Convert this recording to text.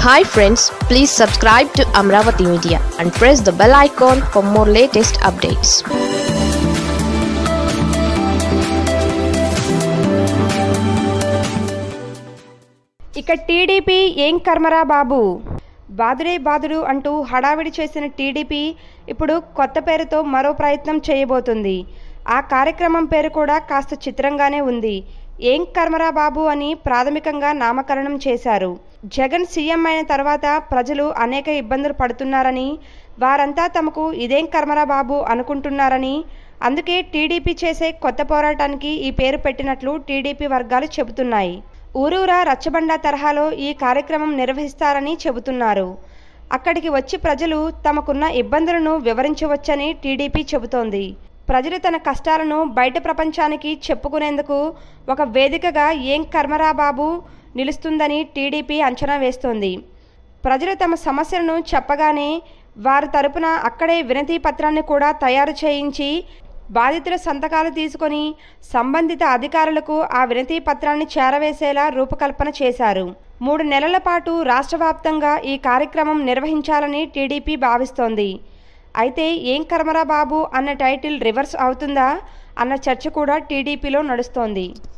hi friends please subscribe to Amaravati media and press the bell icon for more latest updates ఇక TDP ఏం కర్మరా బాబు బాదుడే బాదుడు అంటూ హడావిడి చేసిన టీడీపీ ఇప్పుడు కొత్త పేరుతో మరో ప్రయత్నం చేయబోతుంది ఆ కార్యక్రమం పేరు కూడా కాస్త చిత్రంగానే ఉంది ఏం కర్మరా బాబు అని ప్రాథమికంగా నామకరణం చేశారు జగన్ సీఎం అయిన తర్వాత ప్రజలు అనేక ఇబ్బందులు పడుతున్నారని వారంతా తమకు ఇదేం కర్మరా బాబు అనుకుంటున్నారని అందుకే టీడీపీ చేసే కొత్త పోరాటానికి ఈ పేరు పెట్టినట్లు టీడీపీ వర్గాలు చెబుతున్నాయి ఊరూరా రచ్చబండ తరహాలో ఈ కార్యక్రమం నిర్వహిస్తారని చెబుతున్నారు అక్కడికి వచ్చి ప్రజలు తమకున్న ఇబ్బందులను వివరించవచ్చని టీడీపీ చెబుతోంది ప్రజలు తన కష్టాలను బయట ప్రపంచానికి చెప్పుకునేందుకు ఒక వేదికగా ఏం కర్మరా బాబు నిలుస్తుందని టీడీపీ అంచనా వేస్తోంది ప్రజలు తమ సమస్యలను చెప్పగానే వారి తరపున అక్కడే వినతి పత్రాన్ని కూడా తయారు చేయించి బాధితుల సంతకాలు తీసుకొని సంబంధిత అధికారులకు ఆ వినతి పత్రాన్ని చేరవేసేలా రూపకల్పన చేశారు మూడు నెలల పాటు రాష్ట్ర వ్యాప్తంగా ఈ కార్యక్రమం నిర్వహించాలని టీడీపీ భావిస్తోంది అయితే ఏం కర్మరా బాబు అన్న టైటిల్ రివర్స్ అవుతుందా అన్న చర్చ కూడా టీడీపీలో నడుస్తోంది